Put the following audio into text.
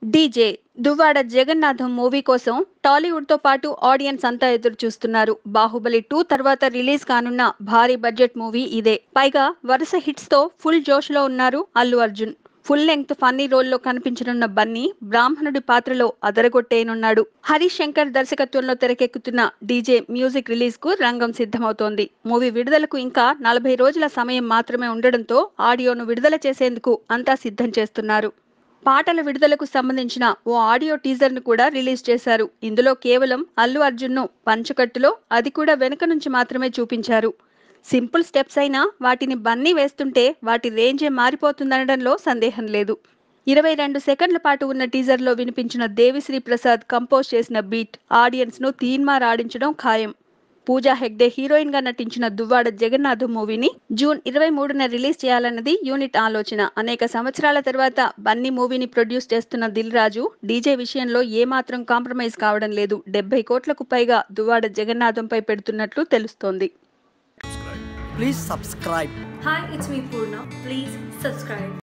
DJ Duvvada Jagannatham movie కోసం టాలీవుడ్ తో పాటు ఆడియన్స్ అంతా ఎదురు చూస్తున్నారు బాహుబలి టూ తర్వాత రిలీజ్ కానున్న భారీ బడ్జెట్ మూవీ ఇదే పైగా వరుస హిట్స్ తో ఫుల్ జోష్ లో ఉన్నారు Allu Arjun full length funny రోల్లో కనిపించనున్న బన్నీ బ్రాహ్మణుడి పాత్రలో అదరగొట్టేయనున్నాడు హరీష్ శంకర్ దర్శకత్వంలో తెరకెక్కుతున్న డీజే మ్యూజిక్ రిలీజ్ కు రంగం సిద్ధమవుతోంది మూవీ విడుదలకు ఇంకా నలభై రోజుల సమయం మాత్రమే ఉండడంతో ఆడియోను విడుదల చేసేందుకు అంతా సిద్ధం చేస్తున్నారు పాటల విడుదలకు సంబంధించిన ఓ ఆడియో టీజర్ ను కూడా రిలీజ్ చేశారు ఇందులో కేవలం అల్లు అర్జున్ ను పంచకట్టులో అది కూడా వెనుక నుంచి మాత్రమే చూపించారు సింపుల్ స్టెప్స్ అయినా వాటిని బన్నీ వేస్తుంటే వాటి రేంజే మారిపోతుందనడంలో సందేహం లేదు ఇరవై రెండు సెకండ్ల పాటు ఉన్న టీజర్లో వినిపించిన దేవిశ్రీ ప్రసాద్ కంపోజ్ చేసిన బీట్ ఆడియన్స్ ను తీన్మారాడించడం ఖాయం పూజా హెగ్డే హీరోయిన్ గా నటించిన దువ్వాడ జగన్నాథ్ మూవీని జూన్ ఇరవై మూడున రిలీజ్ చేయాలన్నది యూనిట్ ఆలోచన అనేక సంవత్సరాల తర్వాత బన్నీ మూవీని ప్రొడ్యూస్ చేస్తున్న దిల్ రాజు డీజే విషయంలో ఏమాత్రం కాంప్రమైజ్ కావడం లేదు డెబ్బై కోట్లకు పైగా దువ్వాడ జగన్నాథంపై పెడుతున్నట్లు తెలుస్తోంది Please subscribe. Hi, it's me Purna. Please subscribe.